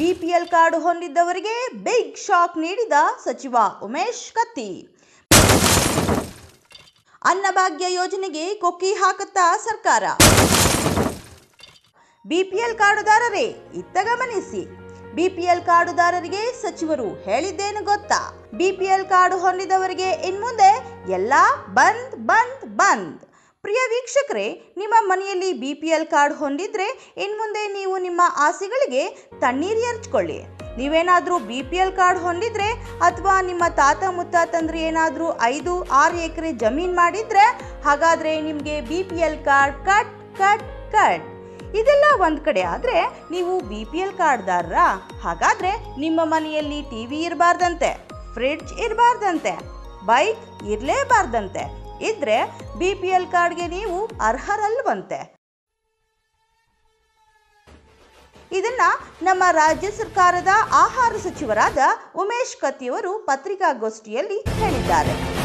BPL card ಹೊಂದಿದ್ದವರಿಗೆ big shock ನೀಡಿದ ಸಚಿವ ಉಮೇಶ್ ಕತ್ತಿ ಅನ್ನಭಾಗ್ಯ ಯೋಜನೆಗೆ ಕೊಕ್ಕಿ ಹಾಕುತ್ತಾ ಸರ್ಕಾರ ಬಿಪಿಎಲ್ ಕಾರ್ಡುದಾರರೇ ಇತ್ತ ಗಮನಿಸಿ ಬಿಪಿಎಲ್ ಕಾರ್ಡುದಾರರಿಗೆ ಸಚಿವರು ಹೇಳಿದ್ದೇನು ಗೊತ್ತಾ ಬಿಪಿಎಲ್ ಕಾರ್ಡು ಹೊಂದಿದವರಿಗೆ ಇನ್ಮುಂದೆ ಎಲ್ಲ ಬಂದ್ ಬಂದ್ ಬಂದ್ ಪ್ರಿಯ ವೀಕ್ಷಕರೇ ನಿಮ್ಮ ಮನೆಯಲ್ಲಿ ಬಿ ಪಿ ಎಲ್ ಕಾರ್ಡ್ ಹೊಂದಿದ್ರೆ ಇನ್ಮುಂದೆ ನೀವು ನಿಮ್ಮ ಆಸೆಗಳಿಗೆ ತಣ್ಣೀರು ಎರಚ್ಕೊಳ್ಳಿ ನೀವೇನಾದರೂ ಬಿ ಪಿ ಎಲ್ ಕಾರ್ಡ್ ಹೊಂದಿದ್ರೆ ಅಥವಾ ನಿಮ್ಮ ತಾತ ಮುತ್ತಾತಂದ್ರೆ ಏನಾದರೂ ಐದು ಆರು ಎಕರೆ ಜಮೀನು ಮಾಡಿದ್ರೆ ಹಾಗಾದರೆ ನಿಮಗೆ B P L card cut cut cut ಇದೆಲ್ಲ ಒಂದು ಕಡೆ ಆದರೆ ನೀವು ಬಿ ಪಿ ಎಲ್ ಕಾರ್ಡ್ದಾರರ ಹಾಗಾದರೆ ನಿಮ್ಮ ಮನೆಯಲ್ಲಿ ಟಿ ವಿ ಇರಬಾರ್ದಂತೆ ಫ್ರಿಡ್ಜ್ ಇರಬಾರ್ದಂತೆ ಬೈಕ್ ಇರಲೇಬಾರ್ದಂತೆ ಇದ್ರೆ ಬಿ ಪಿ ಎಲ್ ಕಾರ್ಡ್ಗೆ ನೀವು ಅರ್ಹರಲ್ವಂತೆ ಇದನ್ನ ನಮ್ಮ ರಾಜ್ಯ ಸರ್ಕಾರದ ಆಹಾರ ಸಚಿವರಾದ ಉಮೇಶ್ ಕತ್ತಿಯವರು ಪತ್ರಿಕಾಗೋಷ್ಠಿಯಲ್ಲಿ ಹೇಳಿದ್ದಾರೆ